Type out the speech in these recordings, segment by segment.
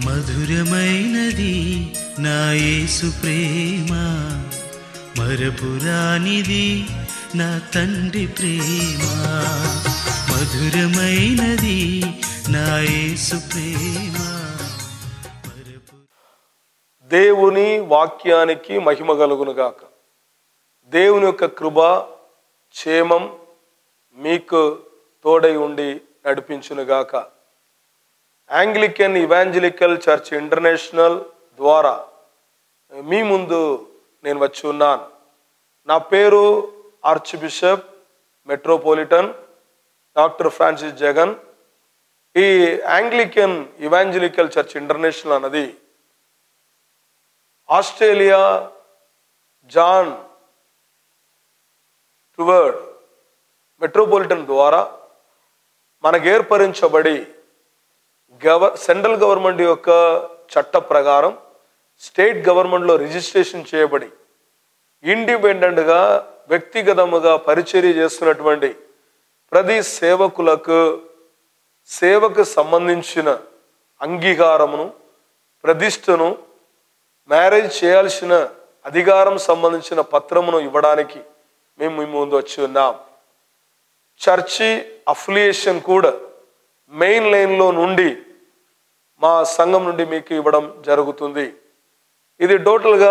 మధురమైనది నా యేసు ప్రేమ మరపురానిది నా తండ్రి ప్రేమ మధురమైనది నా యేసు ప్రేమ మరపు దేవుని వాక్యానికి మహిమ కలుగునుగాక దేవుని యొక్క కృప క్షేమం మీకు తోడై ఉండి నడిపించునుగాక యాంగ్లికన్ ఇవాంజలికల్ చర్చ్ ఇంటర్నేషనల్ ద్వారా మీ ముందు నేను వచ్చి ఉన్నాను నా పేరు archbishop metropolitan doctor Francis Jagan ఈ యాంగ్లికన్ ఇవాంజలికల్ చర్చ్ ఇంటర్నేషనల్ అన్నది ఆస్ట్రేలియా జాన్ టువర్డ్ మెట్రోపాలిటన్ ద్వారా మనకు ఏర్పరించబడి గవ సెంట్రల్ గవర్నమెంట్ యొక్క చట్ట ప్రకారం స్టేట్ గవర్నమెంట్లో రిజిస్ట్రేషన్ చేయబడి ఇండిపెండెంట్గా వ్యక్తిగతముగా పరిచర్య చేస్తున్నటువంటి ప్రతి సేవకులకు సేవకు సంబంధించిన అంగీకారమును ప్రతిష్టను మ్యారేజ్ చేయాల్సిన అధికారం సంబంధించిన పత్రమును ఇవ్వడానికి మేము మీ ముందు వచ్చి ఉన్నాం చర్చి అఫిలియేషన్ కూడా మెయిన్ లైన్లో నుండి మా సంఘం నుండి మీకు ఇవ్వడం జరుగుతుంది ఇది టోటల్గా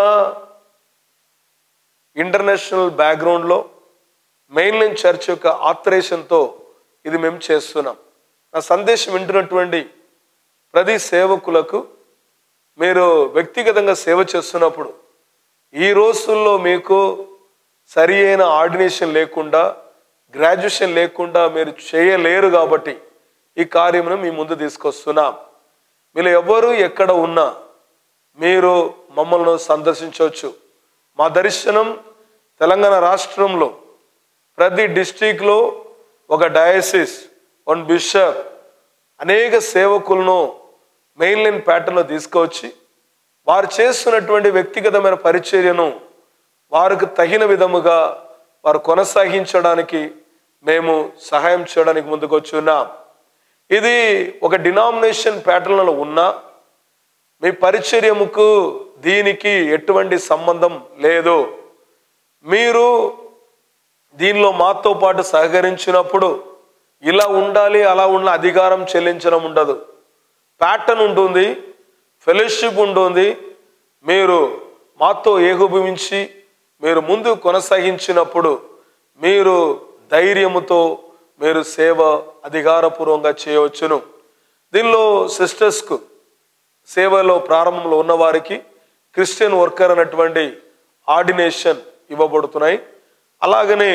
ఇంటర్నేషనల్ బ్యాక్గ్రౌండ్లో మెయిన్ లైన్ చర్చ్ యొక్క ఆత్రేషన్తో ఇది మేము చేస్తున్నాం నా సందేశం వింటున్నటువంటి ప్రతి సేవకులకు మీరు వ్యక్తిగతంగా సేవ చేస్తున్నప్పుడు ఈ రోజుల్లో మీకు సరి అయిన ఆర్డినేషన్ లేకుండా గ్రాడ్యుయేషన్ లేకుండా మీరు చేయలేరు కాబట్టి ఈ కార్యమును మీ ముందు తీసుకొస్తున్నాం మీరు ఎవరు ఎక్కడ ఉన్నా మీరు మమ్మల్ని సందర్శించవచ్చు మా దర్శనం తెలంగాణ రాష్ట్రంలో ప్రతి డిస్టిక్లో ఒక డయాసిస్ వన్ బిషప్ అనేక సేవకులను మెయిన్ లైన్ ప్యాటర్న్లో తీసుకొచ్చి వారు చేస్తున్నటువంటి వ్యక్తిగతమైన పరిచర్యను వారికి తగిన విధముగా వారు కొనసాగించడానికి మేము సహాయం చేయడానికి ముందుకు వచ్చి ఉన్నాం ఇది ఒక డినామినేషన్ ప్యాటర్న్లో ఉన్నా మీ పరిచర్యముకు దీనికి ఎటువంటి సంబంధం లేదు మీరు దీనిలో మాతో పాటు సహకరించినప్పుడు ఇలా ఉండాలి అలా ఉన్న అధికారం చెల్లించడం ఉండదు ప్యాటర్న్ ఉంటుంది ఫెలోషిప్ ఉంటుంది మీరు మాతో ఏకీభవించి మీరు ముందు కొనసాగించినప్పుడు మీరు ధైర్యముతో మీరు సేవ అధికారపూర్వంగా చేయవచ్చును దీనిలో సిస్టర్స్కు సేవలో ప్రారంభంలో ఉన్నవారికి క్రిస్టియన్ వర్కర్ అన్నటువంటి ఆర్డినేషన్ ఇవ్వబడుతున్నాయి అలాగనే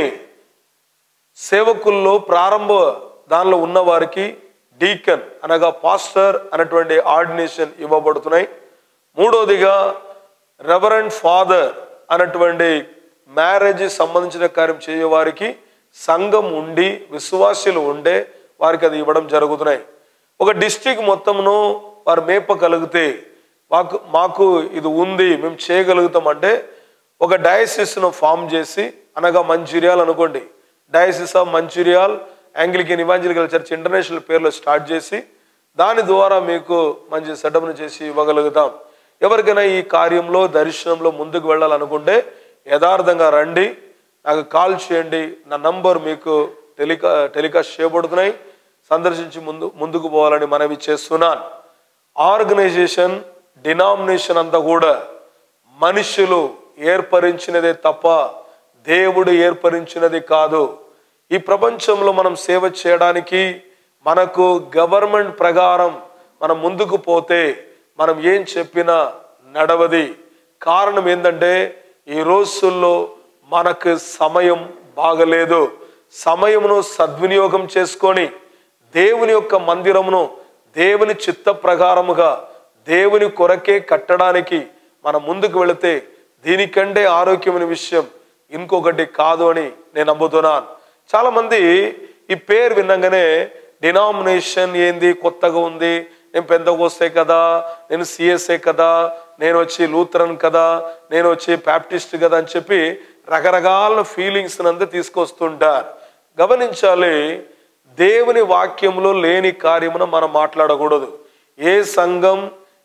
సేవకుల్లో ప్రారంభ దానిలో ఉన్నవారికి డీకన్ అనగా పాస్టర్ అనేటువంటి ఆర్డినేషన్ ఇవ్వబడుతున్నాయి మూడోదిగా రెవరెంట్ ఫాదర్ అన్నటువంటి మ్యారేజ్ సంబంధించిన కార్యం చేయవారికి సంఘం ఉండి విశ్వాసులు ఉండే వారికి అది ఇవ్వడం జరుగుతున్నాయి ఒక డిస్టిక్ మొత్తమును వారు మేపగలిగితే మాకు మాకు ఇది ఉంది మేము చేయగలుగుతాం అంటే ఒక డయాసిస్ను ఫామ్ చేసి అనగా మంచిర్యాల్ అనుకోండి diocese of Mancherial Anglican evangelical church international పేర్లో స్టార్ట్ చేసి దాని ద్వారా మీకు మంచి సెటప్ను చేసి ఇవ్వగలుగుతాం ఎవరికైనా ఈ కార్యంలో దర్శనంలో ముందుకు వెళ్ళాలనుకుంటే యథార్థంగా రండి నాకు కాల్ చేయండి నా నంబర్ మీకు టెలికా టెలికాస్ట్ చేయబడుతున్నాయి సందర్శించి ముందు ముందుకు పోవాలని మనవి చేస్తున్నాను ఆర్గనైజేషన్ డినామినేషన్ అంతా కూడా మనుషులు ఏర్పరించినదే తప్ప దేవుడు ఏర్పరించినది కాదు ఈ ప్రపంచంలో మనం సేవ చేయడానికి మనకు గవర్నమెంట్ ప్రకారం మనం ముందుకు పోతే మనం ఏం చెప్పినా నడవది కారణం ఏంటంటే ఈ రోజుల్లో మనకు సమయం బాగలేదు సమయమును సద్వినియోగం చేసుకొని దేవుని యొక్క మందిరమును దేవుని చిత్త ప్రకారముగా దేవుని కొరకే కట్టడానికి మనం ముందుకు వెళితే దీనికంటే ఆరోగ్యమైన విషయం ఇంకొకటి కాదు అని నేను నమ్ముతున్నాను చాలా మంది ఈ పేరు వినంగానే డినామినేషన్ ఏంది కొత్తగా ఉంది నేను పెద్దగోస్తే కదా నేను సిఎస్ఏ కదా నేను వచ్చి లూథరన్ కదా నేను వచ్చి బ్యాప్టిస్ట్ కదా అని చెప్పి రకరకాల ఫీలింగ్స్ అంతా తీసుకొస్తుంటారు గమనించాలి దేవుని వాక్యంలో లేని కార్యమును మనం మాట్లాడకూడదు ఏ సంఘం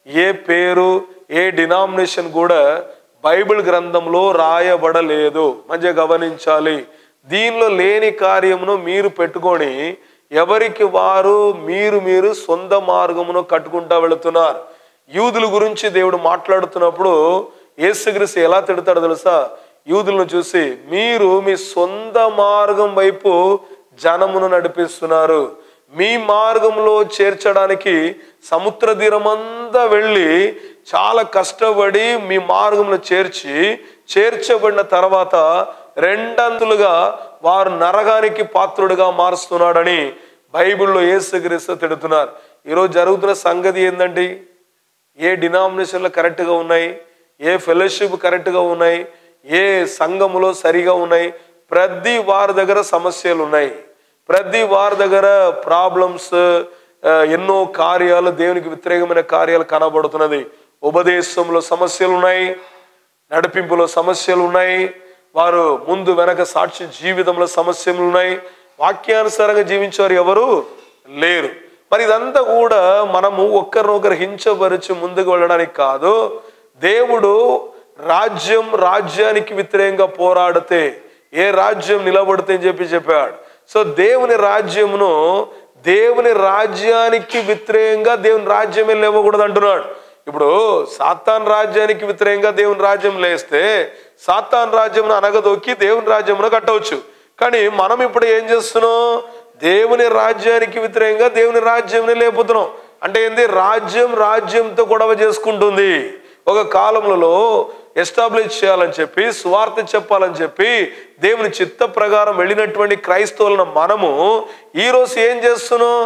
ఏ పేరు ఏ డినామినేషన్ కూడా బైబిల్ గ్రంథంలో రాయబడలేదు మంచిగా గమనించాలి దీనిలో లేని కార్యమును మీరు పెట్టుకొని ఎవరికి వారు మీరు మీరు సొంత మార్గమును కట్టుకుంటా వెళుతున్నారు యూదుల గురించి దేవుడు మాట్లాడుతున్నప్పుడు యేసుక్రీస్తు ఎలా తిడతాడో తెలుసా యూదులను చూసి మీరు మీ సొంత మార్గం వైపు జనమును నడిపిస్తున్నారు మీ మార్గంలో చేర్చడానికి సముద్ర తీరమంతా వెళ్ళి చాలా కష్టపడి మీ మార్గంలో చేర్చి చేర్చబడిన తర్వాత రెండంతులుగా వారు నరగానికి పాత్రుడిగా మారుస్తున్నాడని బైబిల్లో యేసుక్రీస్తు తిడుతున్నారు ఈరోజు జరుగుతున్న సంగతి ఏందండి ఏ డినామినేషన్లు కరెక్ట్గా ఉన్నాయి ఏ ఫెలోషిప్ కరెక్ట్గా ఉన్నాయి ఏ సంఘములో సరిగా ఉన్నాయి ప్రతి వారి దగ్గర సమస్యలు ఉన్నాయి ప్రతి వారి దగ్గర ప్రాబ్లమ్స్ ఎన్నో కార్యాలు దేవునికి వ్యతిరేకమైన కార్యాలు కనబడుతున్నది ఉపదేశంలో సమస్యలు ఉన్నాయి నడిపింపులో సమస్యలు ఉన్నాయి వారు ముందు వెనక సాక్షి జీవితంలో సమస్యలు ఉన్నాయి వాక్యానుసారంగా జీవించేవారు ఎవరు లేరు మరి ఇదంతా కూడా మనము ఒక్కరినొకరు హించపరిచి ముందుకు వెళ్ళడానికి కాదు దేవుడు రాజ్యం రాజ్యానికి వ్యతిరేకంగా పోరాడితే ఏ రాజ్యం నిలబడితే అని చెప్పి చెప్పాడు సో దేవుని రాజ్యమును దేవుని రాజ్యానికి వ్యతిరేకంగా దేవుని రాజ్యమే లేవకూడదు అంటున్నాడు ఇప్పుడు సాతాన్ రాజ్యానికి వ్యతిరేకంగా దేవుని రాజ్యం లేస్తే సాతాన్ రాజ్యం అనగదొక్కి దేవుని రాజ్యమును కట్టవచ్చు కానీ మనం ఇప్పుడు ఏం చేస్తున్నాం దేవుని రాజ్యానికి వ్యతిరేకంగా దేవుని రాజ్యంని లేపుతున్నాం అంటే ఏంది రాజ్యం రాజ్యంతో గొడవ చేసుకుంటుంది ఒక కాలంలో ఎస్టాబ్లిష్ చేయాలని చెప్పి స్వార్థ చెప్పాలని చెప్పి దేవుని చిత్త ప్రకారం వెళ్ళినటువంటి క్రైస్తవులను మనము ఈరోజు ఏం చేస్తున్నాం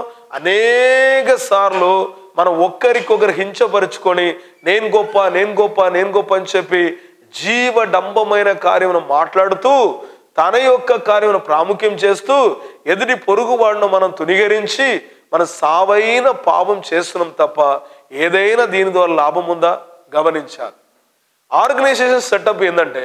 అనేక సార్లు మనం ఒక్కరికొకరు హించపరుచుకొని నేను గొప్ప నేను గొప్ప నేను గొప్ప అని చెప్పి జీవడంబమైన కార్యమును మాట్లాడుతూ తన యొక్క కార్యమును ప్రాముఖ్యం చేస్తూ ఎదుటి పొరుగువాడిని మనం తునిగరించి మన సావైన పాపం చేస్తున్నాం తప్ప ఏదైనా దీని ద్వారా లాభం ఉందా గమనించాలి ఆర్గనైజేషన్ సెటప్ ఏంటంటే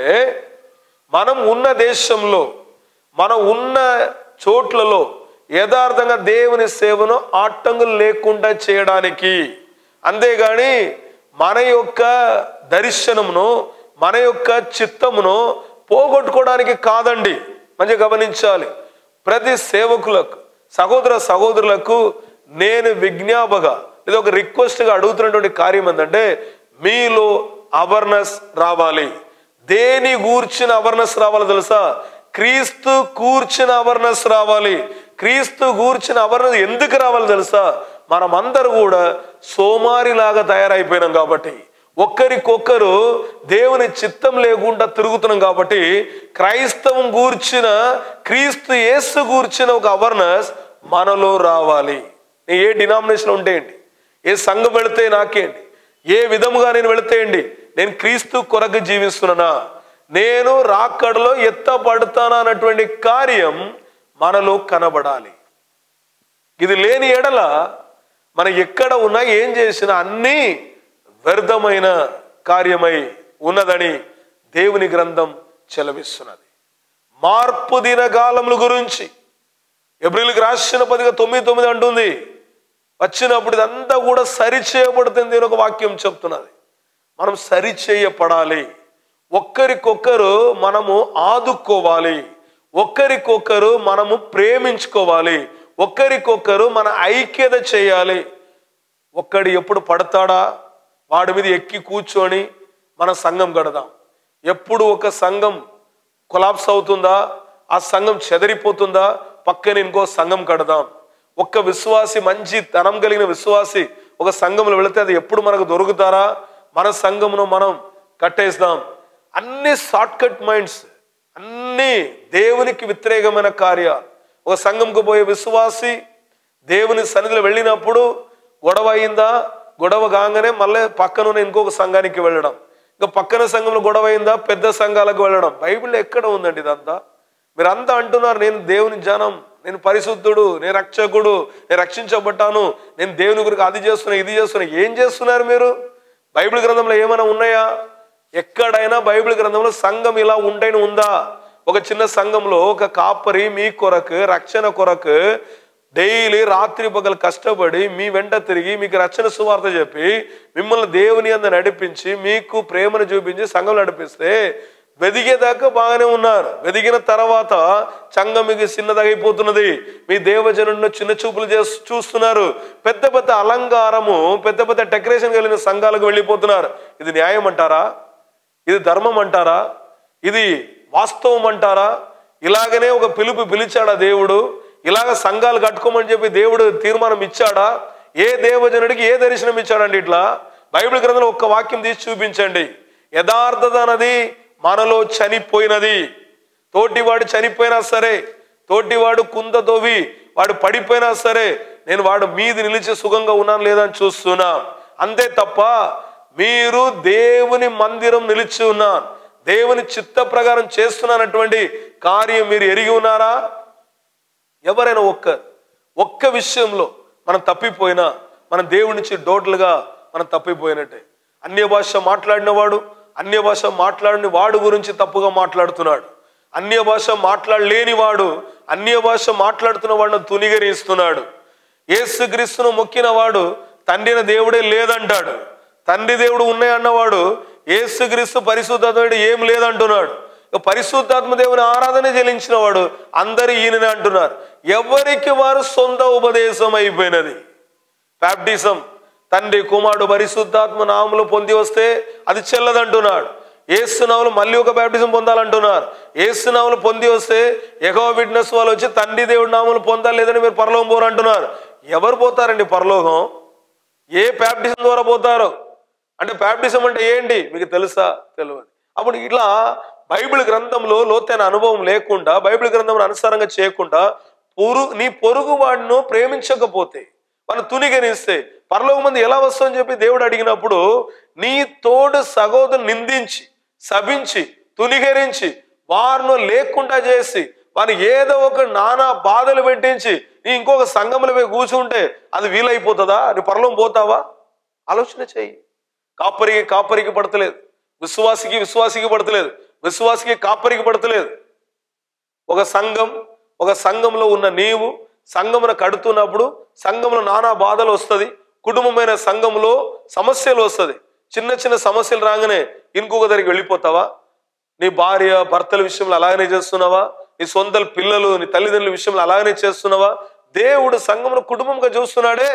మనం ఉన్న దేశంలో మనం ఉన్న చోట్లలో యథార్థంగా దేవుని సేవను ఆటంకులు లేకుండా చేయడానికి అంతేగాని మన యొక్క దర్శనమును మన యొక్క చిత్తమును పోగొట్టుకోవడానికి కాదండి మంచిగా గమనించాలి ప్రతి సేవకులకు సహోదర సహోదరులకు నేను విజ్ఞాపగా ఇది ఒక రిక్వెస్ట్గా అడుగుతున్నటువంటి కార్యం ఏంటంటే మీలో అవర్నెస్ రావాలి దేని గూర్చిన అవర్నెస్ రావాలి తెలుసా క్రీస్తు కూర్చిన అవర్నెస్ రావాలి క్రీస్తు గూర్చిన అవర్నెస్ ఎందుకు రావాలి తెలుసా మనమందరూ కూడా సోమారిలాగా తయారైపోయినాం కాబట్టి ఒక్కరికొక్కరు దేవుని చిత్తం లేకుండా తిరుగుతున్నాం కాబట్టి క్రైస్తవం గూర్చిన క్రీస్తు యేసు గూర్చిన ఒక అవర్నెస్ మనలో రావాలి నీ ఏ డినామినేషన్ ఉంటేయండి ఏ సంఘం వెళితే నాకేంటి ఏ విధముగా నేను వెళితేయండి నేను క్రీస్తు కొరకు జీవిస్తున్నానా నేను రాక్కడలో ఎత్తపడతానా అన్నటువంటి కార్యం మనలో కనబడాలి ఇది లేని ఎడల మనం ఎక్కడ ఉన్నా ఏం చేసినా అన్నీ వ్యర్థమైన కార్యమై ఉన్నదని దేవుని గ్రంథం చెలవిస్తున్నది మార్పు దినకాలముల గురించి ఎబ్రిల్కి రాసిన పదిగా తొమ్మిది తొమ్మిది అంటుంది వచ్చినప్పుడు ఇదంతా కూడా సరి చేయబడుతుంది అని ఒక వాక్యం చెప్తున్నది మనం సరి చేయపడాలి ఒక్కరికొక్కరు మనము ఆదుకోవాలి ఒక్కరికొక్కరు మనము ప్రేమించుకోవాలి ఒక్కరికొక్కరు మన ఐక్యత చేయాలి ఒక్కడు ఎప్పుడు పడతాడా వాడి మీద ఎక్కి కూర్చొని మన సంఘం కడదాం ఎప్పుడు ఒక సంఘం కొలాప్స్ అవుతుందా ఆ సంఘం చెదరిపోతుందా పక్కన ఇంకో సంఘం కడదాం ఒక్క విశ్వాసి మంచి తనం కలిగిన విశ్వాసి ఒక సంఘంలో వెళితే అది ఎప్పుడు మనకు దొరుకుతారా మన సంఘమును మనం కట్టేస్తాం అన్ని షార్ట్ కట్ మైండ్స్ అన్ని దేవునికి వ్యతిరేకమైన కార్యాలు ఒక సంఘంకు పోయే విశ్వాసి దేవుని సన్నిధిలో వెళ్ళినప్పుడు గొడవ అయిందా గొడవ కాగానే మళ్ళీ పక్కన ఉన్న ఇంకొక సంఘానికి వెళ్ళడం ఇంకా పక్కన సంఘంలో గొడవ అయిందా పెద్ద సంఘాలకు వెళ్ళడం బైబిల్లో ఎక్కడ ఉందండి ఇదంతా మీరు అంతా అంటున్నారు నేను దేవుని జనం నేను పరిశుద్ధుడు నేను రక్షకుడు నేను రక్షించబడ్డాను నేను దేవుని గురికి అది చేస్తున్నా ఇది చేస్తున్నా ఏం చేస్తున్నారు మీరు బైబిల్ గ్రంథంలో ఏమైనా ఉన్నాయా ఎక్కడైనా బైబిల్ గ్రంథంలో సంఘం ఇలా ఉంటేనే ఉందా ఒక చిన్న సంఘంలో ఒక కాపరి మీ కొరకు రక్షణ కొరకు డైలీ రాత్రి పగలు కష్టపడి మీ వెంట తిరిగి మీకు రచన సువార్త చెప్పి మిమ్మల్ని దేవుని అంద నడిపించి మీకు ప్రేమను చూపించి సంఘం నడిపిస్తే వెదిగేదాకా బాగానే ఉన్నారు వెదిగిన తర్వాత సంఘం మీకు చిన్నదగైపోతున్నది మీ దేవజనుడిని చిన్న చూపులు చేసి చూస్తున్నారు పెద్ద పెద్ద అలంకారము పెద్ద పెద్ద డెకరేషన్ కలిగిన సంఘాలకు వెళ్ళిపోతున్నారు ఇది న్యాయం అంటారా ఇది ధర్మం అంటారా ఇది వాస్తవం అంటారా ఇలాగనే ఒక పిలుపు పిలిచాడా దేవుడు ఇలాగ సంఘాలు కట్టుకోమని చెప్పి దేవుడు తీర్మానం ఇచ్చాడా ఏ దేవజనుడికి ఏ దర్శనం ఇచ్చాడండి ఇట్లా బైబిల్ గ్రంథంలో ఒక్క వాక్యం తీసి చూపించండి యథార్థత అన్నది మనలో చనిపోయినది తోటివాడు చనిపోయినా సరే తోటివాడు కుంద తోవి వాడు పడిపోయినా సరే నేను వాడు మీది నిలిచి సుఖంగా ఉన్నాను లేదని చూస్తున్నా అంతే తప్ప మీరు దేవుని మందిరం నిలిచి ఉన్నాను దేవుని చిత్త ప్రకారం చేస్తున్నానటువంటి కార్యం మీరు ఎరిగి ఉన్నారా ఎవరైనా ఒక్క ఒక్క విషయంలో మనం తప్పిపోయినా మన దేవుడి నుంచి డోట్లుగా మనం తప్పిపోయినట్టే అన్య భాష మాట్లాడినవాడు అన్య భాష మాట్లాడిన వాడు గురించి తప్పుగా మాట్లాడుతున్నాడు అన్య భాష మాట్లాడలేని వాడు అన్య భాష మాట్లాడుతున్న వాడిని తునిగరిస్తున్నాడు యేసుక్రీస్తును మొక్కిన వాడు తండ్రిన దేవుడే లేదంటాడు తండ్రి దేవుడు ఉన్నాయన్నవాడు యేసుక్రీస్తు పరిశుద్ధాత్ముడు ఏం లేదంటున్నాడు ఇక పరిశుద్ధాత్మ దేవుని ఆరాధన చెల్లించిన వాడు అందరు ఈయననే అంటున్నారు ఎవరికి వారు సొంత ఉపదేశం అయిపోయినది బ్యాప్టిజం తండ్రి కుమారుడు పరిశుద్ధాత్మ నామములు పొంది వస్తే అది చెల్లదంటున్నాడు ఏసునాములు మళ్ళీ ఒక బ్యాప్టిజం పొందాలంటున్నారు ఏసునాములు పొంది వస్తే ఎగో విట్నెస్ వాళ్ళు వచ్చి తండ్రి దేవుడి నామములు పొందాలి లేదని మీరు పరలోకం పోరు అంటున్నారు ఎవరు పోతారండి పరలోకం ఏ బ్యాప్టిజం ద్వారా పోతారో అంటే బ్యాప్టిజం అంటే ఏంటి మీకు తెలుసా తెలియదు అప్పుడు ఇట్లా బైబిల్ గ్రంథంలో లోతైన అనుభవం లేకుండా బైబిల్ గ్రంథం అనుసారంగా చేయకుండా పొరు నీ పొరుగు వాడిను ప్రేమించకపోతే మన తునిగనిస్తే పరలోక మంది ఎలా వస్తుందని చెప్పి దేవుడు అడిగినప్పుడు నీ తోడు సహోదరు నిందించి శపించి తునిగరించి వారిను లేకుండా చేసి వారిని ఏదో ఒక నానా బాధలు పెట్టించి నీ ఇంకొక సంఘంలో పోయి కూర్చుంటే అది వీలైపోతుందా నీ పరలోకం పోతావా ఆలోచన చెయ్యి కాపరికి కాపరికి పడతలేదు విశ్వాసికి విశ్వాసికి పడతలేదు విశ్వాసికి కాపరికి పడతలేదు ఒక సంఘం ఒక సంఘంలో ఉన్న నీవు సంఘమున కడుతున్నప్పుడు సంఘంలో నానా బాధలు వస్తుంది కుటుంబమైన సంఘంలో సమస్యలు వస్తుంది చిన్న చిన్న సమస్యలు రాగానే ఇంకొక దగ్గరికి వెళ్ళిపోతావా నీ భార్య భర్తల విషయంలో అలాగనే చేస్తున్నావా నీ సొంత పిల్లలు నీ తల్లిదండ్రుల విషయంలో అలాగనే చేస్తున్నావా దేవుడు సంఘమును కుటుంబంగా చూస్తున్నాడే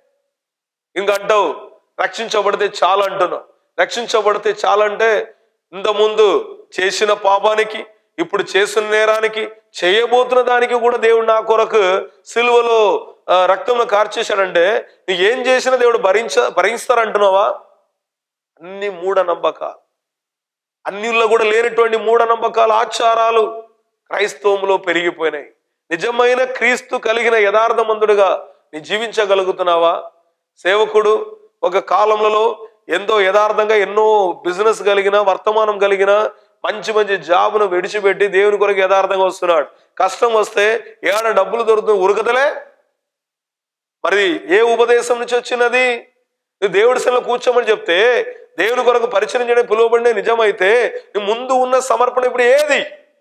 ఇంకంటావు రక్షించబడితే చాలు అంటున్నావు రక్షించబడితే చాలంటే ఇంతకుముందు చేసిన పాపానికి ఇప్పుడు చేసిన నేరానికి చేయబోతున్న దానికి కూడా దేవుడు నా కొరకు సిలువలో ఆ, రక్తంను కార్చేశాడంటే నువ్వు ఏం చేసినా దేవుడు భరించ భరిస్తారంటున్నావా అన్ని మూఢనమ్మకాలు అన్నిల్లో కూడా లేనటువంటి మూఢనమ్మకాలు ఆచారాలు క్రైస్తవంలో పెరిగిపోయినాయి నిజమైన క్రీస్తు కలిగిన యథార్థమంతుడుగా నీ జీవించగలుగుతున్నావా సేవకుడు ఒక కాలంలో ఎంతో యథార్థంగా ఎన్నో బిజినెస్ కలిగిన వర్తమానం కలిగిన మంచి మంచి జాబును విడిచిపెట్టి దేవుని కొరకు యథార్థంగా వస్తున్నాడు కష్టం వస్తే ఏడ డబ్బులు దొరుకుతుంది ఉరకదలే మరి ఏ ఉపదేశం నుంచి వచ్చినది నువ్వు దేవుడి సెల్లో కూర్చోమని చెప్తే దేవుని కొరకు పరిచయం చేయడం పిలువబడిన నిజమైతే నీ ముందు ఉన్న సమర్పణ ఇప్పుడు ఏది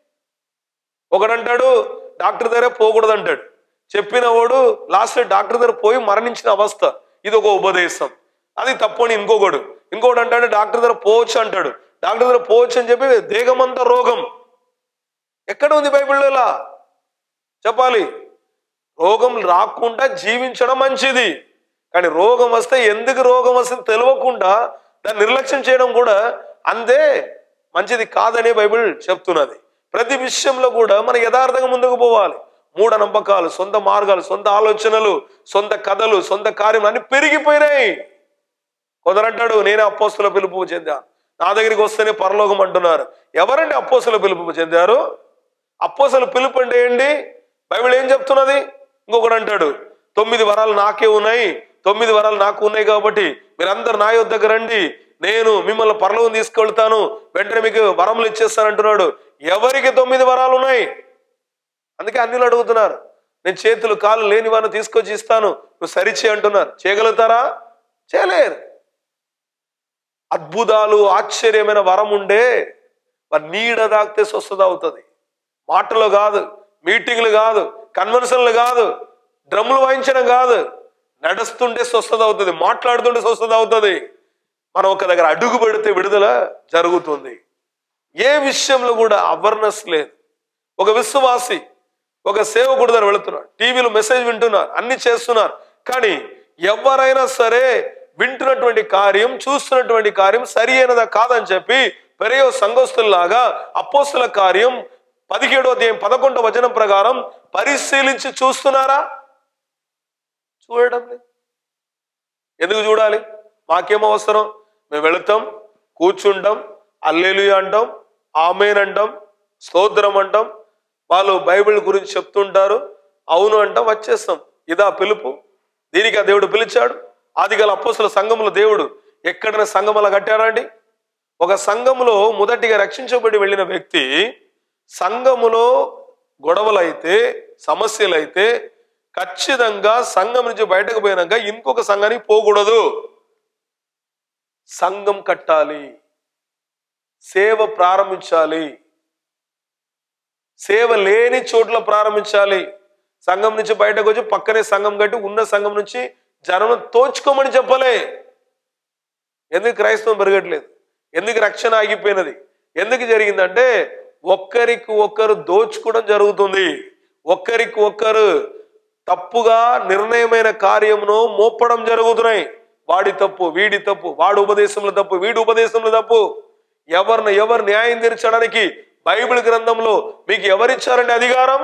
ఒకడంటాడు డాక్టర్ దగ్గర పోకూడదు అంటాడు చెప్పిన వాడు లాస్ట్ డాక్టర్ దగ్గర పోయి మరణించిన అవస్థ ఇది ఒక ఉపదేశం అది తప్పని ఇంకొకడు ఇంకొకడు అంటాడు డాక్టర్ దగ్గర పోవచ్చు అంటాడు డాక్టర్ దగ్గర పోవచ్చు అని చెప్పి దేగమంత రోగం ఎక్కడ ఉంది బైబిల్లో ఇలా చెప్పాలి రోగం రాకుండా జీవించడం మంచిది కానీ రోగం వస్తే ఎందుకు రోగం వస్తుంది తెలియకుండా దాన్ని నిర్లక్ష్యం చేయడం కూడా అంతే మంచిది కాదని బైబిల్ చెప్తున్నది ప్రతి విషయంలో కూడా మనం యథార్థంగా ముందుకు పోవాలి మూఢ నమ్మకాలు సొంత మార్గాలు సొంత ఆలోచనలు సొంత కథలు సొంత కార్యం అన్ని పెరిగిపోయినాయి కొందరంటాడు నేనే అపోస్తుల పిలుపు చెందా నా దగ్గరికి వస్తేనే పరలోకం అంటున్నారు ఎవరండి అపోస్తుల పిలుపు చెందారు అపోసల పిలుపు అంటే ఏంటి బైబిల్ ఏం చెప్తున్నది ఇంకొకడు అంటాడు తొమ్మిది వరాలు నాకే ఉన్నాయి తొమ్మిది వరాలు నాకు ఉన్నాయి కాబట్టి మీరందరు నా యొద్దకు రండి నేను మిమ్మల్ని పరలోకం తీసుకెళ్తాను వెంటనే మీకు వరములు ఇచ్చేస్తానంటున్నాడు ఎవరికి తొమ్మిది వరాలు ఉన్నాయి అందుకే అన్నిలు అడుగుతున్నారు నేను చేతులు కాళ్ళు లేని వారిని తీసుకొచ్చి ఇస్తాను నువ్వు సరిచే అంటున్నారు చేయగలుగుతారా చేయలేరు అద్భుతాలు ఆశ్చర్యమైన వరం ఉండే మరి నీడ తాకితే స్వస్థత అవుతుంది మాటలు కాదు మీటింగ్లు కాదు కన్వెన్షన్లు కాదు డ్రమ్ములు వాయించడం కాదు నడుస్తుంటే స్వస్థత అవుతుంది మాట్లాడుతుంటే స్వస్థత అవుతుంది మనం ఒక దగ్గర అడుగు పెడితే విడుదల జరుగుతుంది ఏ విషయంలో కూడా అవేర్నెస్ లేదు ఒక విశ్వాసి ఒక సేవకుడు దగ్గర వెళుతున్నాడు టీవీలో మెసేజ్ వింటున్నారు అన్ని చేస్తున్నారు కానీ ఎవరైనా సరే వింటున్నటువంటి కార్యం చూస్తున్నటువంటి కార్యం సరి అయినదా కాదని చెప్పి పెరియో సంఘస్థుల్లాగా అపోస్తుల కార్యం పదిహేడో అధ్యాయం పదకొండో వచనం ప్రకారం పరిశీలించి చూస్తున్నారా చూడడం లేదు ఎందుకు చూడాలి మాకేం అవసరం మేము వెళుతాం కూర్చుంటాం అల్లేలు అంటాం ఆమెన్ అంటాం స్తోత్రం అంటాం వాళ్ళు బైబిల్ గురించి చెప్తుంటారు అవును అంటాం వచ్చేస్తాం ఇదా పిలుపు దీనికి ఆ దేవుడు పిలిచాడు ఆదిగల అప్పసుల సంఘములో దేవుడు ఎక్కడైనా సంఘం అలా కట్టారండి ఒక సంఘములో మొదటిగా రక్షించబడి వెళ్ళిన వ్యక్తి సంఘములో గొడవలైతే సమస్యలైతే ఖచ్చితంగా సంఘం నుంచి బయటకు పోయినాక ఇంకొక సంఘానికి పోకూడదు సంఘం కట్టాలి సేవ ప్రారంభించాలి సేవ లేని చోట్ల ప్రారంభించాలి సంఘం నుంచి బయటకు వచ్చి పక్కనే సంఘం కట్టి ఉన్న సంఘం నుంచి జనం తోచుకోమని చెప్పలే ఎందుకు క్రైస్తవం పెరగట్లేదు ఎందుకు రక్షణ ఆగిపోయినది ఎందుకు జరిగిందంటే ఒక్కరికి ఒక్కరు దోచుకోవడం జరుగుతుంది ఒక్కరికి ఒక్కరు తప్పుగా నిర్ణయమైన కార్యమును మోపడం జరుగుతున్నాయి వాడి తప్పు వీడి తప్పు వాడు ఉపదేశంలో తప్పు వీడి ఉపదేశంలో తప్పు ఎవరిని ఎవరు న్యాయం తీర్చడానికి బైబిల్ గ్రంథంలో మీకు ఎవరిచ్చారండి అధికారం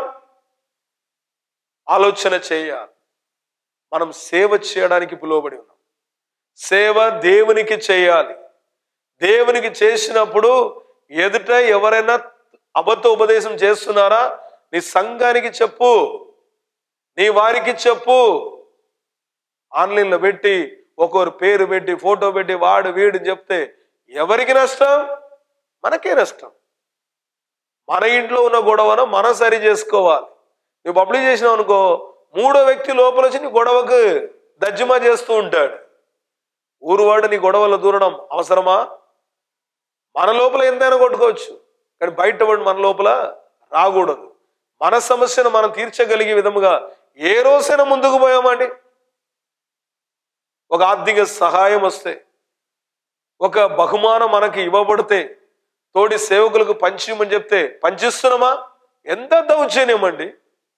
ఆలోచన చేయాలి మనం సేవ చేయడానికి పిలువబడి ఉన్నాం సేవ దేవునికి చేయాలి దేవునికి చేసినప్పుడు ఎదుట ఎవరైనా అబద్ధ ఉపదేశం చేస్తున్నారా నీ సంఘానికి చెప్పు నీ వారికి చెప్పు ఆన్లైన్లో పెట్టి ఒక్కొరు పేరు పెట్టి ఫోటో పెట్టి వాడు వీడు చెప్తే ఎవరికి నష్టం మనకే నష్టం మన ఇంట్లో ఉన్న గొడవను మనం సరి చేసుకోవాలి నువ్వు పబ్లిక్ చేసినావు అనుకో మూడో వ్యక్తి లోపల వచ్చి నీ గొడవకు దజ్జమా చేస్తూ ఉంటాడు ఊరువాడు నీ గొడవలు దూరడం అవసరమా మన లోపల ఎంతైనా కొట్టుకోవచ్చు కానీ బయట వాడు మన లోపల రాకూడదు మన సమస్యను మనం తీర్చగలిగే విధముగా ఏ రోజైనా ముందుకు పోయామండి ఒక ఆర్థిక సహాయం వస్తే ఒక బహుమానం మనకి ఇవ్వబడితే తోటి సేవకులకు పంచిమని చెప్తే పంచిస్తున్నామా ఎంత దౌర్జన్యం అండి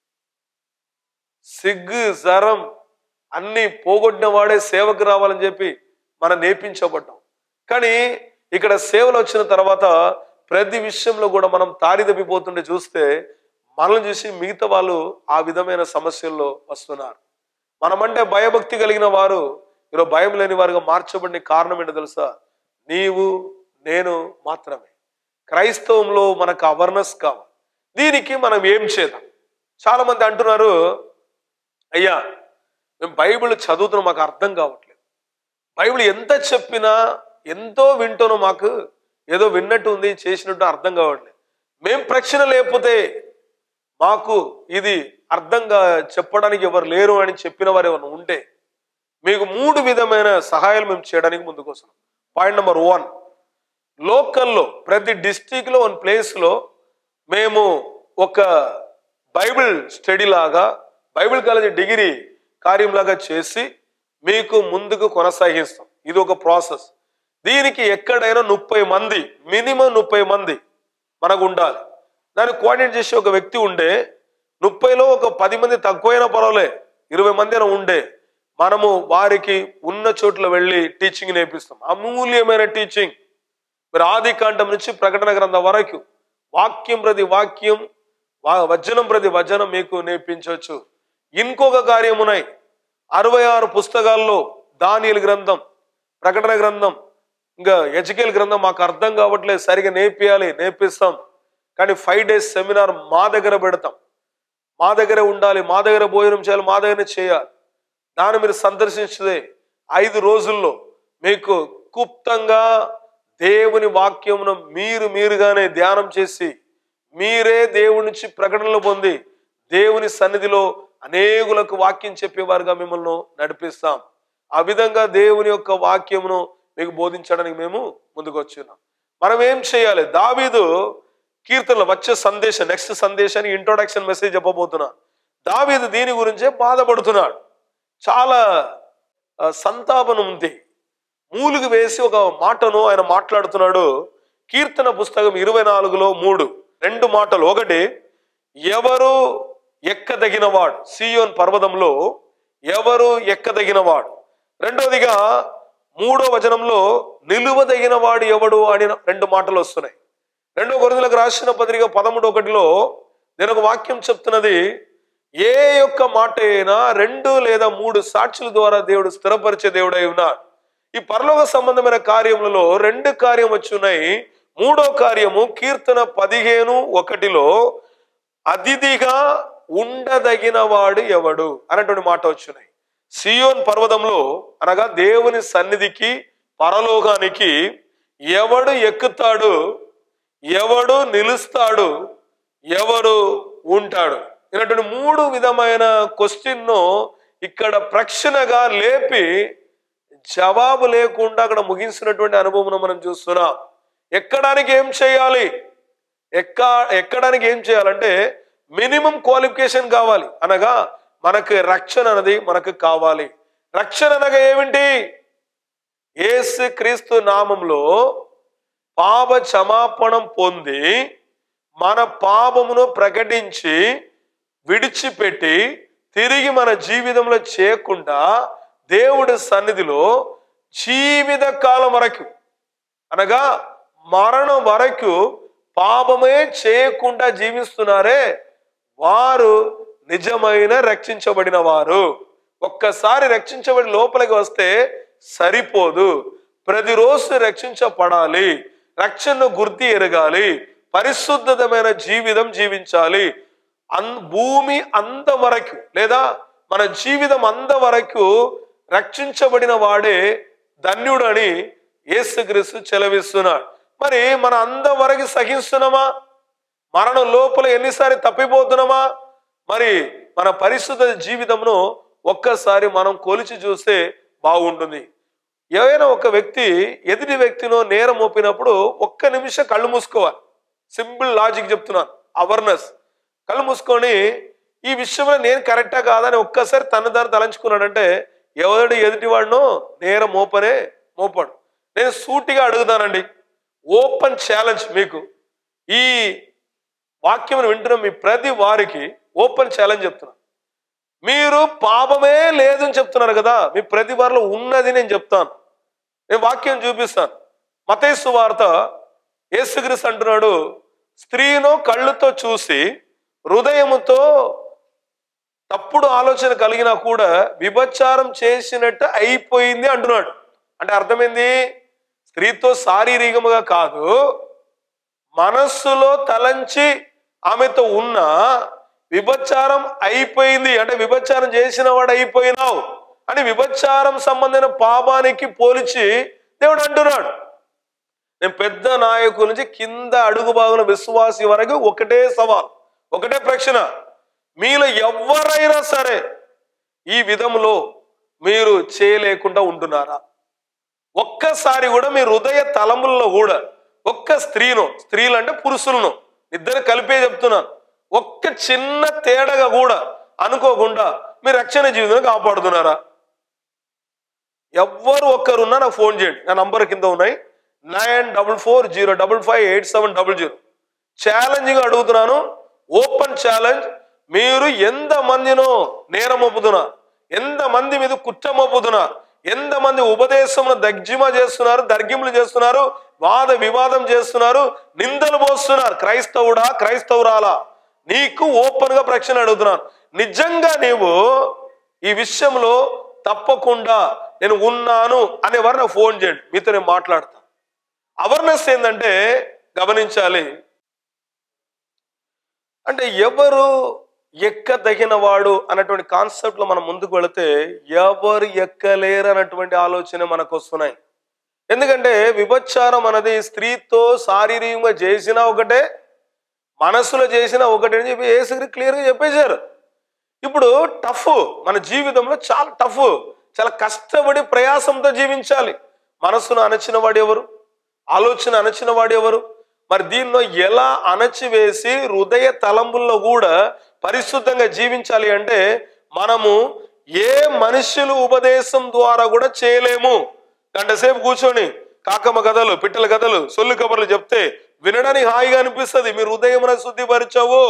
సిగ్గు జరం అన్ని పోగొట్టిన వాడే సేవకు రావాలని చెప్పి మనం నేర్పించబడ్డాం కానీ ఇక్కడ సేవలు వచ్చిన తర్వాత ప్రతి విషయంలో కూడా మనం తారి తప్పిపోతుంటే చూస్తే మనల్ని చూసి మిగతా వాళ్ళు ఆ విధమైన సమస్యల్లో వస్తున్నారు మనమంటే భయభక్తి కలిగిన వారు ఈరోజు భయం లేని వారుగా మార్చబడిన కారణం ఏంటో తెలుసా నీవు నేను మాత్రమే క్రైస్తవంలో మనకు అవర్నెస్ కావాలి దీనికి మనం ఏం చేద్దాం చాలా మంది అంటున్నారు అయ్యా మేము బైబిల్ చదువుతున్నాం మాకు అర్థం కావట్లేదు బైబిల్ ఎంత చెప్పినా ఎంతో వింటానో మాకు ఏదో విన్నట్టు ఉంది చేసినట్టు అర్థం కావట్లేదు మేం ప్రశ్న లేకపోతే మాకు ఇది అర్థంగా చెప్పడానికి ఎవరు లేరు అని చెప్పిన వారు ఎవరు ఉంటే మీకు మూడు విధమైన సహాయాలు మేము చేయడానికి ముందుకు వస్తున్నాం పాయింట్ నెంబర్ వన్ లోకల్లో ప్రతి డిస్టిక్లో వన్ ప్లేస్లో మేము ఒక బైబిల్ స్టడీ లాగా బైబిల్ కాలేజీ డిగ్రీ కార్యంలాగా చేసి మీకు ముందుకు కొనసాగిస్తాం ఇది ఒక ప్రాసెస్ దీనికి ఎక్కడైనా ముప్పై మంది మినిమం ముప్పై మంది మనకు ఉండాలి దాన్ని కోఆర్డినేట్ చేసే ఒక వ్యక్తి ఉండే ముప్పైలో ఒక పది మంది తక్కువైనా పర్వాలే ఇరవై మంది అయినా ఉండే మనము వారికి ఉన్న చోట్ల వెళ్ళి టీచింగ్ నేర్పిస్తాం అమూల్యమైన టీచింగ్ మీరు ఆది కాండం నుంచి ప్రకటన గ్రంథం వరకు వాక్యం ప్రతి వాక్యం వా- వచనం ప్రతి వచనం మీకు నేర్పించవచ్చు ఇంకొక కార్యమున్నాయి అరవై ఆరు పుస్తకాల్లో దానియలు గ్రంథం ప్రకటన గ్రంథం ఇంకా ఎజకేల్ గ్రంథం మాకు అర్థం కావట్లేదు సరిగా నేర్పియాలి నేర్పిస్తాం కానీ ఫైవ్ డేస్ సెమినార్ మా దగ్గర పెడతాం మా దగ్గరే ఉండాలి మా దగ్గర భోజనం చేయాలి మా దగ్గరనే చేయాలి దాన్ని మీరు సందర్శించదే ఐదు రోజుల్లో మీకు గుప్తంగా దేవుని వాక్యమును మీరు మీరుగానే ధ్యానం చేసి మీరే దేవుడి నుంచి ప్రకటనలు పొంది దేవుని సన్నిధిలో అనేకులకు వాక్యం చెప్పేవారుగా మిమ్మల్ని నడిపిస్తాం ఆ విధంగా దేవుని యొక్క వాక్యమును మీకు బోధించడానికి మేము ముందుకు వచ్చున్నాం మనం ఏం చేయాలి దావీదు కీర్తనలో వచ్చే సందేశం నెక్స్ట్ సందేశానికి ఇంట్రొడక్షన్ మెసేజ్ చెప్పబోతున్నా దావీదు దీని గురించే బాధపడుతున్నాడు చాలా ఆ, సంతాపన ఉంది మూలుగు వేసి ఒక మాటను ఆయన మాట్లాడుతున్నాడు కీర్తన పుస్తకం ఇరవై నాలుగులో మూడు రెండు మాటలు ఒకటి ఎవరు ఎక్కదగినవాడు సియోన్ పర్వతంలో ఎవరు ఎక్కదగినవాడు రెండవదిగా మూడో వచనంలో నిలువదగిన వాడు ఎవడు అని రెండు మాటలు వస్తున్నాయి రెండో కొరింథీయులకు రాసిన పత్రిక పదమూడు ఒకటిలో నేను ఒక వాక్యం చెప్తున్నది ఏ యొక్క మాట అయినా రెండు లేదా మూడు సాక్షుల ద్వారా దేవుడు స్థిరపరిచే దేవుడై ఉన్నాడు ఈ పరలోక సంబంధమైన కార్యములలో రెండు కార్యం వచ్చి ఉన్నాయి మూడో కార్యము కీర్తన పదిహేను ఒకటిలో అతిథిగా ఉండదగిన వాడు ఎవడు అనేటువంటి మాట వచ్చినాయి సియోన్ పర్వతంలో అనగా దేవుని సన్నిధికి పరలోకానికి ఎవడు ఎక్కుతాడు ఎవడు నిలుస్తాడు ఎవరు ఉంటాడు ఇలాంటి మూడు విధమైన క్వశ్చన్ను ఇక్కడ ప్రక్షణగా లేపి జవాబు లేకుండా అక్కడ ముగించినటువంటి అనుభవం మనం చూస్తున్నాం ఎక్కడానికి ఏం చేయాలి ఎక్క ఎక్కడానికి ఏం చేయాలంటే మినిమం క్వాలిఫికేషన్ కావాలి అనగా మనకు రక్షణ అనేది మనకు కావాలి రక్షణ అనగా ఏమిటి యేసు క్రీస్తు నామంలో పాప క్షమాపణం పొంది మన పాపమును ప్రకటించి విడిచిపెట్టి తిరిగి మన జీవితంలో చేయకుండా దేవుడి సన్నిధిలో జీవిత కాలం వరకు అనగా మరణం వరకు పాపమే చేయకుండా జీవిస్తున్నారే వారు నిజమైన రక్షించబడిన వారు ఒక్కసారి రక్షించబడి లోపలికి వస్తే సరిపోదు ప్రతిరోజు రక్షించబడాలి రక్షణను గుర్తి ఎరగాలి పరిశుద్ధమైన జీవితం జీవించాలి అన్ భూమి అంత వరకు లేదా మన జీవితం అంత వరకు రక్షించబడిన వాడే ధన్యుడని యేసుక్రీస్తు చెలవిస్తున్నాడు మరి మన అంతవరకు సహిస్తున్నామా మరణం లోపల ఎన్నిసారి తప్పిపోతున్నామా మరి మన పరిశుద్ధ జీవితంను ఒక్కసారి మనం కొలిచి చూస్తే బాగుంటుంది ఏవైనా ఒక వ్యక్తి ఎదుటి వ్యక్తినో నేరం మోపినప్పుడు ఒక్క నిమిషం కళ్ళు మూసుకోవాలి సింపుల్ లాజిక్ చెప్తున్నాను అవర్నెస్ కళ్ళు మూసుకొని ఈ విషయంలో నేను కరెక్టా కాదని ఒక్కసారి తన దాన్ని తలంచుకున్నాడంటే ఎవడు ఎదుటివాడినో నేరం మోపనే మోపాడు నేను సూటిగా అడుగుతానండి ఓపెన్ ఛాలెంజ్ మీకు ఈ వాక్యం వింటున్న మీ ప్రతి వారికి ఓపెన్ ఛాలెంజ్ చెప్తున్నా మీరు పాపమే లేదని చెప్తున్నారు కదా మీ ప్రతి వారిలో ఉన్నది నేను చెప్తాను నేను వాక్యం చూపిస్తాను మతేసు వార్త యేసుక్రీస్తు అంటున్నాడు స్త్రీను కళ్ళుతో చూసి హృదయముతో తప్పుడు ఆలోచన కలిగినా కూడా విభచారం చేసినట్టు అయిపోయింది అంటున్నాడు అంటే అర్థమైంది స్త్రీతో శారీరకముగా కాదు మనస్సులో తలంచి ఆమెతో ఉన్న విభచారం అయిపోయింది అంటే విభచారం చేసిన వాడు అయిపోయినావు అని విభచారం సంబంధమైన పాపానికి పోల్చి దేవుడు అంటున్నాడు నేను పెద్ద నాయకుల నుంచి కింద అడుగు భాగంలో విశ్వాసి వరకు ఒకటే సవాల్ ఒకటే ప్రశ్న మీలో ఎవరైనా సరే ఈ విధంలో మీరు చేయలేకుండా ఉంటున్నారా ఒక్కసారి కూడా మీ హృదయ తలముల్లో కూడా ఒక్క స్త్రీను స్త్రీలు అంటే పురుషులను ఇద్దరు కలిపే చెప్తున్నాను ఒక్క చిన్న తేడాగా కూడా అనుకోకుండా మీ రక్షణ జీవితం కాపాడుతున్నారా ఎవ్వరు ఒక్కరున్నా నాకు ఫోన్ చేయండి నా నంబర్ కింద ఉన్నాయి nine double four zero double five eight seven double zero ఛాలెంజ్గా అడుగుతున్నాను ఓపెన్ ఛాలెంజ్ మీరు ఎంత మందినో నేరం ఒప్పుతున్నారు ఎంత మంది మీద కుట్రం ఒప్పుతున్నారు ఎంత మంది ఉపదేశమును దగ్జిమ చేస్తున్నారు దర్గిములు చేస్తున్నారు వాద వివాదం చేస్తున్నారు నిందలు మోస్తున్నారు క్రైస్తవుడా క్రైస్తవురాలా నీకు ఓపెన్ గా ప్రశ్న అడుగుతున్నాను నిజంగా నీవు ఈ విషయంలో తప్పకుండా నేను ఉన్నాను అనే వారు నాకు ఫోన్ చేయండి మీతో నేను మాట్లాడతా అవర్నెస్ ఏంటంటే గమనించాలి అంటే ఎవరు ఎక్కదగిన వాడు అన్నటువంటి కాన్సెప్ట్ లో మనం ముందుకు వెళితే ఎవరు ఎక్కలేరు అన్నటువంటి ఆలోచన మనకు వస్తున్నాయి ఎందుకంటే విభచారం అనేది స్త్రీతో శారీరకంగా చేసినా ఒకటే మనసులో చేసినా ఒకటే అని చెప్పి ఏసుగిరి క్లియర్గా చెప్పేశారు ఇప్పుడు టఫ్ మన జీవితంలో చాలా టఫ్ చాలా కష్టపడి ప్రయాసంతో జీవించాలి మనసును అణచిన వాడు ఎవరు ఆలోచన అణచిన వాడు ఎవరు మరి దీనిలో ఎలా అణచివేసి హృదయ తలంబుల్లో కూడా పరిశుద్ధంగా జీవించాలి అంటే మనము ఏ మనుషులు ఉపదేశం ద్వారా కూడా చేయలేము గంట సేపు కూర్చొని కాకమ్మ కథలు పిట్టల కథలు సొల్లు కబర్లు చెప్తే వినడానికి హాయిగా అనిపిస్తుంది మీరు ఉదయమున శుద్ధిపరచవు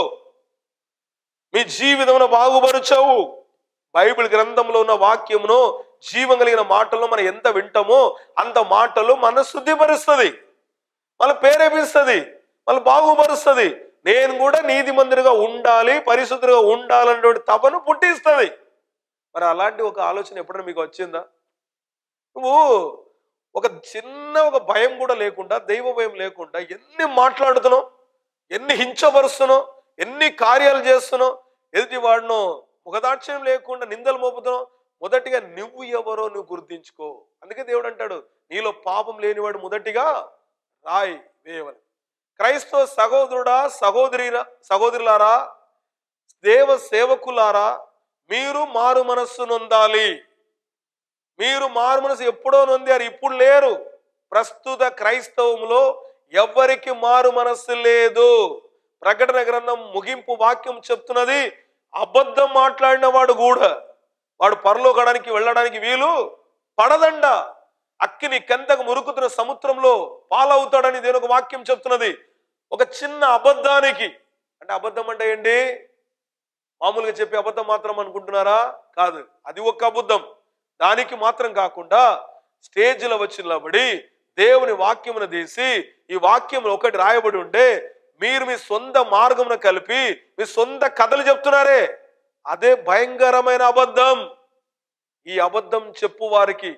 మీ జీవితమును బాగుపరచవు బైబిల్ గ్రంథంలో ఉన్న వాక్యమును జీవం కలిగిన మాటలు మనం ఎంత వింటామో అంత మాటలు మన శుద్ధిపరుస్తుంది మన ప్రేరేపిస్తుంది మన బాగుపరుస్తుంది నేను కూడా నీతి మందిరిగా ఉండాలి పరిశుద్ధులుగా ఉండాలనేటువంటి తపను పుట్టిస్తుంది మరి అలాంటి ఒక ఆలోచన ఎప్పుడైనా మీకు వచ్చిందా నువ్వు ఒక చిన్న ఒక భయం కూడా లేకుండా దైవ భయం లేకుండా ఎన్ని మాట్లాడుతున్నావు ఎన్ని హింసపరుస్తున్నావు ఎన్ని కార్యాలు చేస్తున్నావు ఎదుటి వాడినో ముఖదాక్షిణ్యం లేకుండా నిందలు మోపుతున్నావు మొదటిగా నువ్వు ఎవరో నువ్వు గుర్తించుకో అందుకే దేవుడు అంటాడు నీలో పాపం లేనివాడు మొదటిగా రాయి వేయవని క్రైస్తవ సహోదరుడా సహోదరిరా సహోదరులారా దేవ సేవకులారా మీరు మారు మనస్సు నొందాలి మీరు మారు మనసు ఎప్పుడో నొందారు ఇప్పుడు లేరు ప్రస్తుత క్రైస్తవంలో ఎవ్వరికి మారు మనస్సు లేదు ప్రకటన గ్రంథం ముగింపు వాక్యం చెప్తున్నది అబద్ధం మాట్లాడిన వాడు కూడా వాడు పరలోకడానికి వెళ్ళడానికి వీలు పడదండ అక్కిని కెంతకు మురుకుతున్న సముద్రంలో పాలవుతాడని దేని ఒక వాక్యం చెప్తున్నది ఒక చిన్న అబద్ధానికి అంటే అబద్ధం అంటే ఏంటి మామూలుగా చెప్పే అబద్ధం మాత్రం అనుకుంటున్నారా కాదు అది ఒక అబద్ధం దానికి మాత్రం కాకుండా స్టేజ్లో వచ్చి నిలబడి దేవుని వాక్యమును తీసి ఈ వాక్యములు ఒకటి రాయబడి ఉంటే మీరు మీ సొంత మార్గమును కలిపి మీ సొంత కథలు చెప్తున్నారే అదే భయంకరమైన అబద్ధం ఈ అబద్ధం చెప్పు వారికి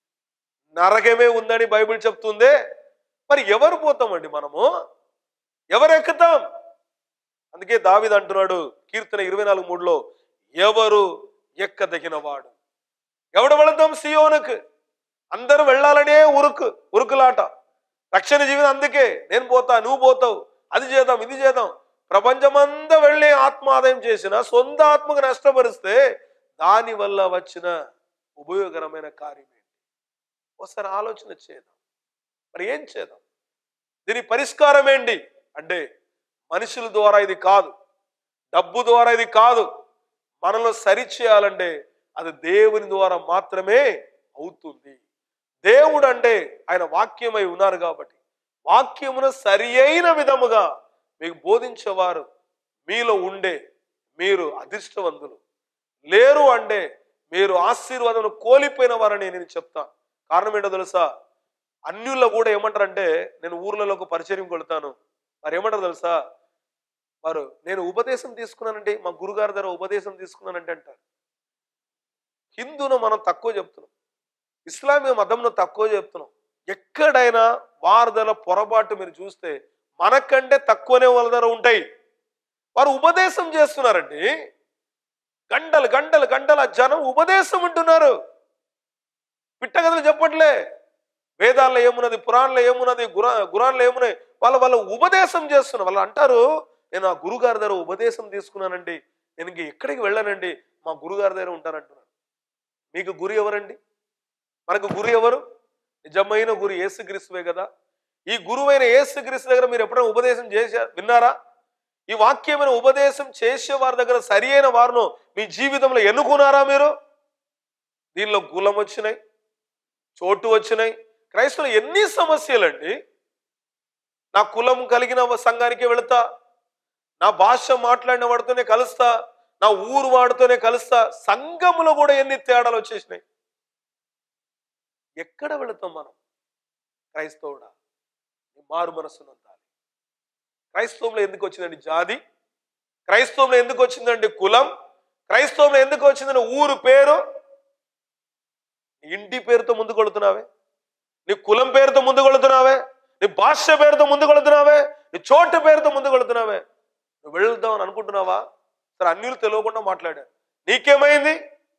నరకమే ఉందని బైబిల్ చెప్తుందే మరి ఎవరు పోతామండి మనము ఎవరు ఎక్కుతాం అందుకే దావిద్ అంటున్నాడు కీర్తన ఇరవై నాలుగు మూడులో ఎవరు ఎక్కదగిన వాడు ఎవడు వెళదాం సియోనుకు అందరూ వెళ్ళాలనే ఉరుకు ఉరుకులాట రక్షణ జీవితం అందుకే నేను పోతా నువ్వు పోతావు అది చేద్దాం ఇది చేద్దాం ప్రపంచమంతా వెళ్ళి ఆత్మ ఆదాయం చేసిన సొంత ఆత్మకు నష్టపరిస్తే దాని వల్ల వచ్చిన ఉపయోగకరమైన కార్యం ఏంటి ఒకసారి ఆలోచన చేద్దాం మరి ఏం చేద్దాం దీని పరిష్కారం ఏంటి అంటే మనుషుల ద్వారా ఇది కాదు డబ్బు ద్వారా ఇది కాదు మనలో సరి చేయాలంటే అది దేవుని ద్వారా మాత్రమే అవుతుంది దేవుడు అంటే ఆయన వాక్యమై ఉన్నారు కాబట్టి వాక్యమును సరి అయిన విధముగా మీకు బోధించేవారు మీలో ఉండే మీరు అదృష్టవంతులు లేరు అంటే మీరు ఆశీర్వాదం కోల్పోయిన వారని నేను చెప్తా కారణం ఏంటో తెలుసా అన్యుల్లో కూడా ఏమంటారంటే నేను ఊర్లలోకి పరిచయం కొడతాను మరి ఏమంటారు తెలుసా వారు నేను ఉపదేశం తీసుకున్నానంటే మా గురుగారి దగ్గర ఉపదేశం తీసుకున్నానంటే అంటారు హిందూను మనం తక్కువ చెప్తున్నాం ఇస్లామియ మతంను తక్కువ చెప్తున్నాం ఎక్కడైనా వారి దగ్గర పొరపాటు మీరు చూస్తే మనకంటే తక్కువనే వాళ్ళ దగ్గర ఉంటాయి వారు ఉపదేశం చేస్తున్నారండి గంటలు గంటలు గంటల జనం ఉపదేశం వింటున్నారు పిట్టగదులు చెప్పట్లే వేదాల్లో ఏమున్నది పురాణంలో ఏమున్నది గురా గురాన్లో ఏమున్నది వాళ్ళ వాళ్ళ ఉపదేశం చేస్తున్నారు వాళ్ళు అంటారు నేను ఆ గురుగారి దగ్గర ఉపదేశం తీసుకున్నానండి నేను ఇంక ఎక్కడికి వెళ్ళానండి మా గురుగారి దగ్గర ఉంటానంటున్నాను మీకు గురి ఎవరండి మనకు గురి ఎవరు నిజమైన గురి యేసుక్రీస్తువే కదా ఈ గురువైన యేసుక్రీస్తు దగ్గర మీరు ఎప్పుడైనా ఉపదేశం చేశారు విన్నారా ఈ వాక్యమైన ఉపదేశం చేసే వారి దగ్గర సరి అయిన వారును మీ జీవితంలో ఎన్నుకున్నారా మీరు దీనిలో కులం వచ్చినాయి చోటు వచ్చినాయి క్రైస్తవులు ఎన్ని సమస్యలండి నా కులం కలిగిన సంఘానికే వెళుతా నా భాష మాట్లాడిన వాడితోనే కలుస్తా నా ఊరు వాడితోనే కలుస్తా సంఘములో కూడా ఎన్ని తేడాలు వచ్చేసినాయి ఎక్కడ వెళుతాం మనం క్రైస్తవుడా నీ మారు మనస్సును అందాలి క్రైస్తవంలో ఎందుకు వచ్చిందండి జాతి క్రైస్తవంలో ఎందుకు వచ్చిందండి కులం క్రైస్తవంలో ఎందుకు వచ్చిందండి ఊరు పేరు నీ ఇంటి పేరుతో ముందుకు వెళుతున్నావే నీ కులం పేరుతో ముందుకు వెళుతున్నావే నీ భాష పేరుతో ముందుకు వెళుతున్నావే నీ చోటు పేరుతో ముందుకు వెళుతున్నావే నువ్వు వెళ్దాం అని అనుకుంటున్నావా సరే అన్యులు తెలియకుండా మాట్లాడారు నీకేమైంది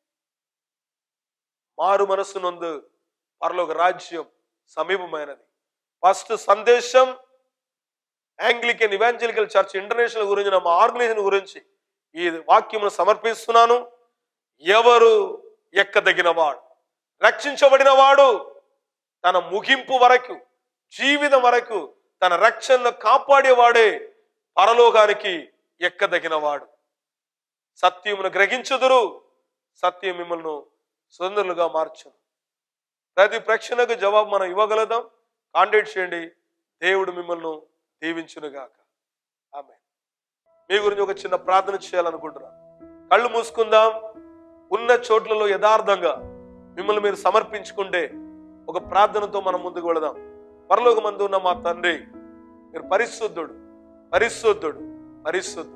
మారు మనస్సు నందు పరలోక రాజ్యం సమీపమైనది ఫస్ట్ సందేశం యాంగ్లికన్ ఇవాంజలికల్ చర్చ్ ఇంటర్నేషనల్ గురించి నా మా ఆర్గనైజేషన్ గురించి ఈ వాక్యమును సమర్పిస్తున్నాను ఎవరు ఎక్కదగిన వాడు రక్షించబడిన వాడు తన ముగింపు వరకు జీవితం వరకు తన రక్షణను కాపాడేవాడే పరలోకానికి ఎక్కదగిన వాడు సత్యమును గ్రహించుదురు సత్యం మిమ్మల్ని స్వతంత్రులుగా మార్చును ప్రతి ప్రశ్నకు జవాబు మనం ఇవ్వగలుగుతాం కాంటాక్ట్ చేయండి దేవుడు మిమ్మల్ని దీవించునుగాక ఆమె మీ గురించి ఒక చిన్న ప్రార్థన చేయాలనుకుంటున్నాను కళ్ళు మూసుకుందాం ఉన్న చోట్లలో యథార్థంగా మిమ్మల్ని మీరు సమర్పించుకుంటే ఒక ప్రార్థనతో మనం ముందుకు వెళదాం పరలోక మందు ఉన్న మా తండ్రి మీరు పరిశుద్ధుడు పరిశుద్ధుడు పరిశుద్ధుడు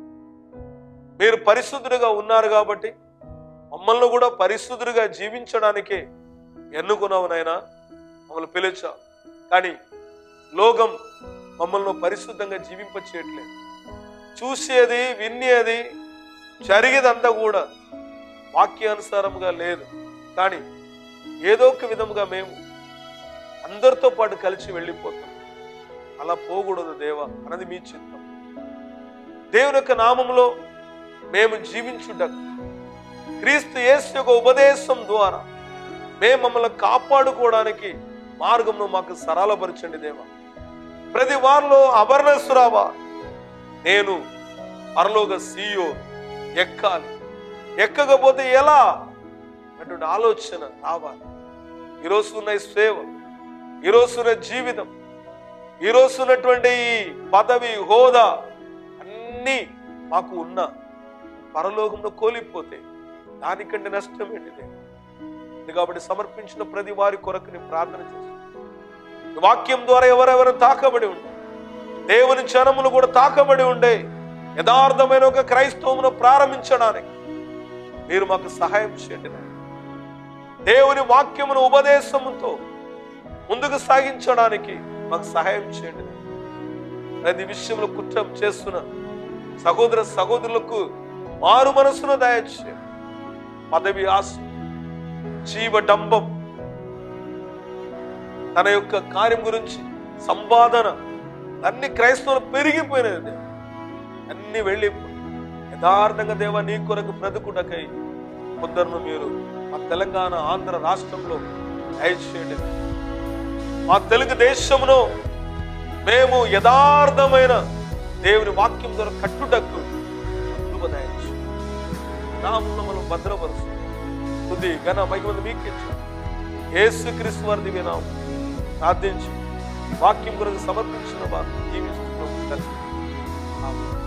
మీరు పరిశుద్ధుడిగా ఉన్నారు కాబట్టి మమ్మల్ని కూడా పరిశుద్ధుడిగా జీవించడానికే ఎన్నుకున్నావు నాయనా మమ్మల్ని పిలిచావు కానీ లోకం మమ్మల్ని పరిశుద్ధంగా జీవింప చేయట్లేదు చూసేది వినేది జరిగేదంతా కూడా వాక్యానుసారంగా లేదు కానీ ఏదో ఒక విధముగా మేము అందరితో పాటు కలిసి వెళ్ళిపోతాం అలా పోకూడదు దేవా అన్నది మీ చిత్తం దేవుని యొక్క నామంలో మేము జీవించుటకు క్రీస్తు యేసు యొక్క ఉపదేశం ద్వారా మేము మమ్మల్ని కాపాడుకోవడానికి మార్గంను మాకు సరళపరచండి దేవా ప్రతి వారిలో అవర్నెస్ రావా నేను పరలోక సీయో ఎక్కాలి ఎక్కకపోతే ఎలా అటువంటి ఆలోచన రావాలి ఈరోజు ఉన్న ఈ సేవ ఈరోజు ఉన్న జీవితం ఈరోజు ఉన్నటువంటి ఈ పదవి హోదా అన్నీ మాకు ఉన్న పరలోకంలో కోల్పోతే దానికంటే నష్టం ఏంటిది ఇది కాబట్టి సమర్పించిన ప్రతి వారి కొరకు నేను ప్రార్థన చేస్తాను ఈ వాక్యం ద్వారా ఎవరెవరు తాకబడి ఉండే దేవుని జనములు కూడా తాకబడి ఉండే యథార్థమైన ఒక క్రైస్తవమును ప్రారంభించడానికి మీరు మాకు సహాయం చేయండి నాయనా. దేవుని వాక్యమును ఉపదేశముతో ముందుకు సాగించడానికి మాకు సహాయం చేయండి నాయనా. ప్రతి విషయంలో కుట్రం చేస్తున్న సహోదర సహోదరులకు మారు మనసును దయచేయండి పదవి ఆశ జీవడంబం తన యొక్క కార్యం గురించి సంపాదన అన్ని క్రైస్తవులు పెరిగిపోయినది దేవా. అన్ని వెళ్ళిపోయి యథార్థంగా దేవా నీ కొరకు బ్రతుకుటకై కొందరును మీరు మా తెలంగాణ ఆంధ్ర రాష్ట్రంలో దయచేయండి మా తెలుగు దేశమును మేము యథార్థమైన దేవుని వాక్యం ద్వారా కట్టుటకు కృప దయచేయండి. నామమున మనం భద్రపరుస్తూ తుది ఘన మహిమను మీకిచ్చు యేసు క్రీస్తు వారి వినాం ప్రార్థించి వాక్యం కొరకు సమర్పించిన వారు జీవిస్తున్నాం తండ్రి. ఆమేన్.